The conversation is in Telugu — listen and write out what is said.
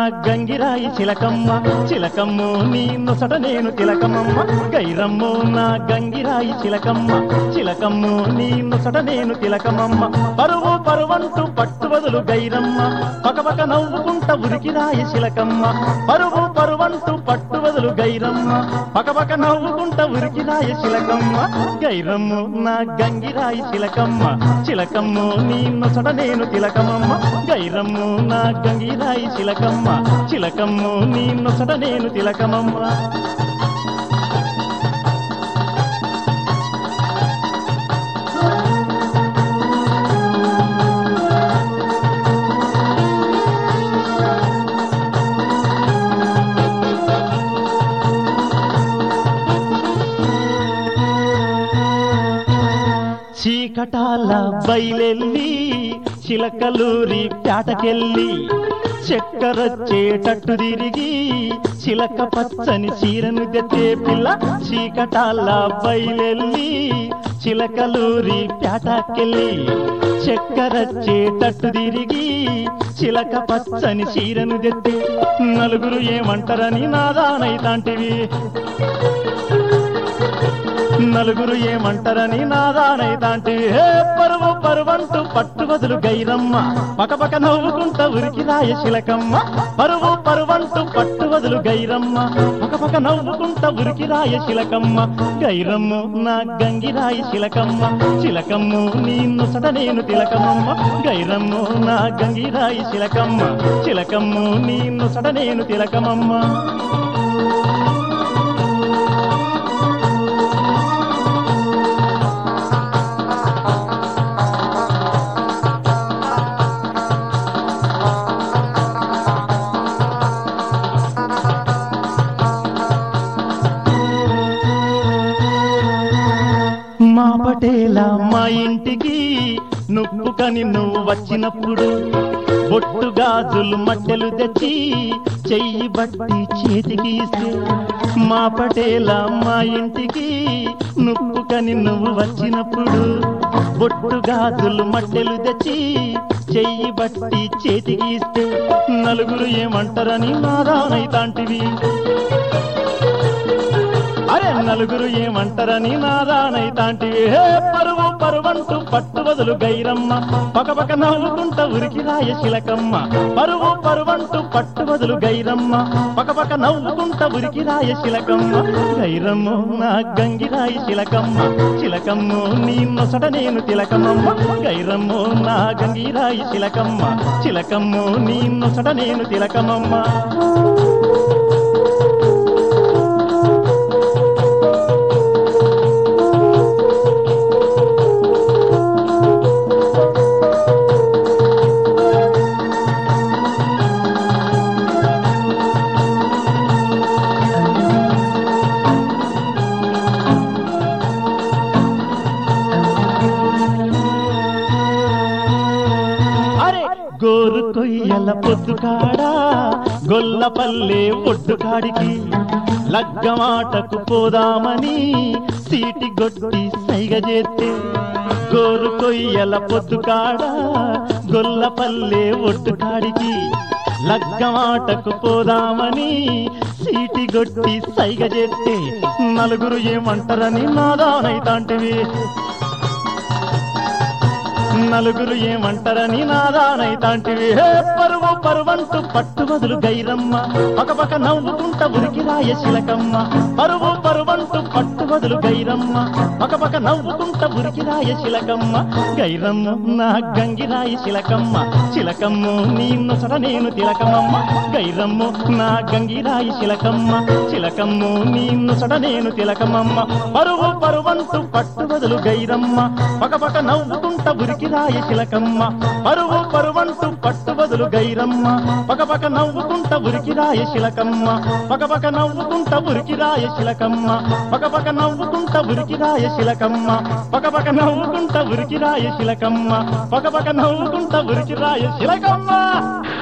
గంగిరాయి చిలకమ్మ చిలకమ్ము నీ నొసట నేను తిలకమమ్మ గైరమ్ము నా గంగిరాయి చిలకమ్మ చిలకమ్ము నీ నొసట నేను తిలకమమ్మ పరువు పరువంటూ పట్టు వదులు గైరమ్మ పకపక నవ్వుకుంట ఉరికిరాయి చిలకమ్మ పరువు పరువంటూ పట్టు వదులు గైరమ్మ పకపక నవ్వుకుంట ఉరికిరాయి చిలకమ్మ గైరమ్ము నా గంగిరాయి చిలకమ్మ చిలకమ్ము నీ నొసట నేను తిలకమమ్మ గైరమ్ము నా గంగిరాయి చిలకమ్మ చిలకమ్ము నీ నొసట నేను తిలకమమ్మ చీకటాల బయలెల్లి చిలకలూరి పేటకెళ్ళి చక్కరొచ్చేటట్టు తిరిగి చిలక పచ్చని చీరను తెచ్చే పిల్ల చీకటాల బయలెల్లి చిలకలూరి పేటకెళ్ళి చక్కరొచ్చేటట్టు తిరిగి చిలక పచ్చని చీరను తెత్తే నలుగురు ఏమంటారని నాదానైతాంటివి నలుగురు ఏమంటారని నాదానైతాంటి హే పరువు పరువంటూ పట్టు వదులు గైరమ్మ పకపక నవ్వుకుంట ఉరికిరాయ శిలకమ్మ పరువు పరువంటూ పట్టు వదులు గైరమ్మ పకపక నవ్వుకుంట ఉరికిరాయ శిలకమ్మ గైరమ్ము నా గంగిరాయి శిలకమ్మ చిలకమ్ము నీ నొసట నేను తిలకమమ్మ గైరమ్ము నా గంగిరాయి శిలకమ్మ చిలకమ్ము నీ నొసట నేను తిలకమమ్మ మా పటేల మా ఇంటికి నువ్వు కని నువ్వు వచ్చినప్పుడు బొట్టు గాజులు మట్టెలు తెచ్చి చెయ్యి బట్టి చేతికి ఇస్తే మా పటేల మా ఇంటికి నువ్వు కని నువ్వు వచ్చినప్పుడు బొట్టు గాజులు మట్టెలు తెచ్చి చెయ్యి బట్టి చేతికి ఇస్తే నలుగురు ఏమంటారని నాదానైతాంటివి అరే నలుగురు ఏమంటారని నాదానైతాంటివి హే పరువు పరువంటూ పట్టు వదులు గైరమ్మ పకపక నవ్వుకుంట ఉరికిరాయ శిలకమ్మ పరువు పరువంటూ పట్టు వదులు గైరమ్మ పకపక నవ్వుకుంట ఉరికిరాయ శిలకమ్మ గైరమ్ము నా గంగిరాయి శిలకమ్మ చిలకమ్ము నీ నొసట నేను తిలకమమ్మ గైరమ్ము నా గంగిరాయి శిలకమ్మ చిలకమ్ము నీ నొసట నేను తిలకమమ్మ అరే గోరు కొయ్యల పొద్దుకాడా గొల్లపల్లె ఒడ్డుకాడికి లగ్గమాటకు పోదామని సీటి గొట్టి సైగ చేస్తే గోరు కొయ్యల పొద్దుకాడా గొల్లపల్లె ఒడ్డుకాడికి లగ్గమాటకు పోదామని సీటి గొట్టి సైగ చేస్తే నలుగురు ఏమంటారని నాదానైతాంటివి నలుగురు ఏమంటారని నాదానైతాంటివి హే పరువు పరువంటూ పట్టు వదులు గైరమ్మ పకపక నవ్వుకుంట ఉరికిరాయ శిలకమ్మ పరువు పరువంటూ పట్టు వదులు గైరమ్మ పకపక నవ్వుకుంట ఉరికిరాయ శిలకమ్మ గైరమ్మ నా గంగిరాయి శిలకమ్మ చిలకమ్ము నీ నొసట నేను తిలకమమ్మ గైరమ్ము నా గంగిరాయి శిలకమ్మ చిలకమ్ము నీ నొసట నేను తిలకమమ్మ పరువు పరువంటూ పట్టు వదులు గైరమ్మ పకపక నవ్వుకుంట ఉరికిరాయ శిలకమ్మ పరువు పరువంటూ పట్టు వదులు గైరమ్మ పకపక నవ్వుకుంట ఉరికిరాయ శిలకమ్మ పకపక నవ్వుకుంట ఉరికిరాయ శిలకమ్మ పకపక నవ్వుకుంట ఉరికిరాయ శిలకమ్మ పకపక నవ్వుకుంట ఉరికిరాయ శిలకమ్మ పకపక నవ్వుకుంట ఉరికిరాయ శిలకమ్మ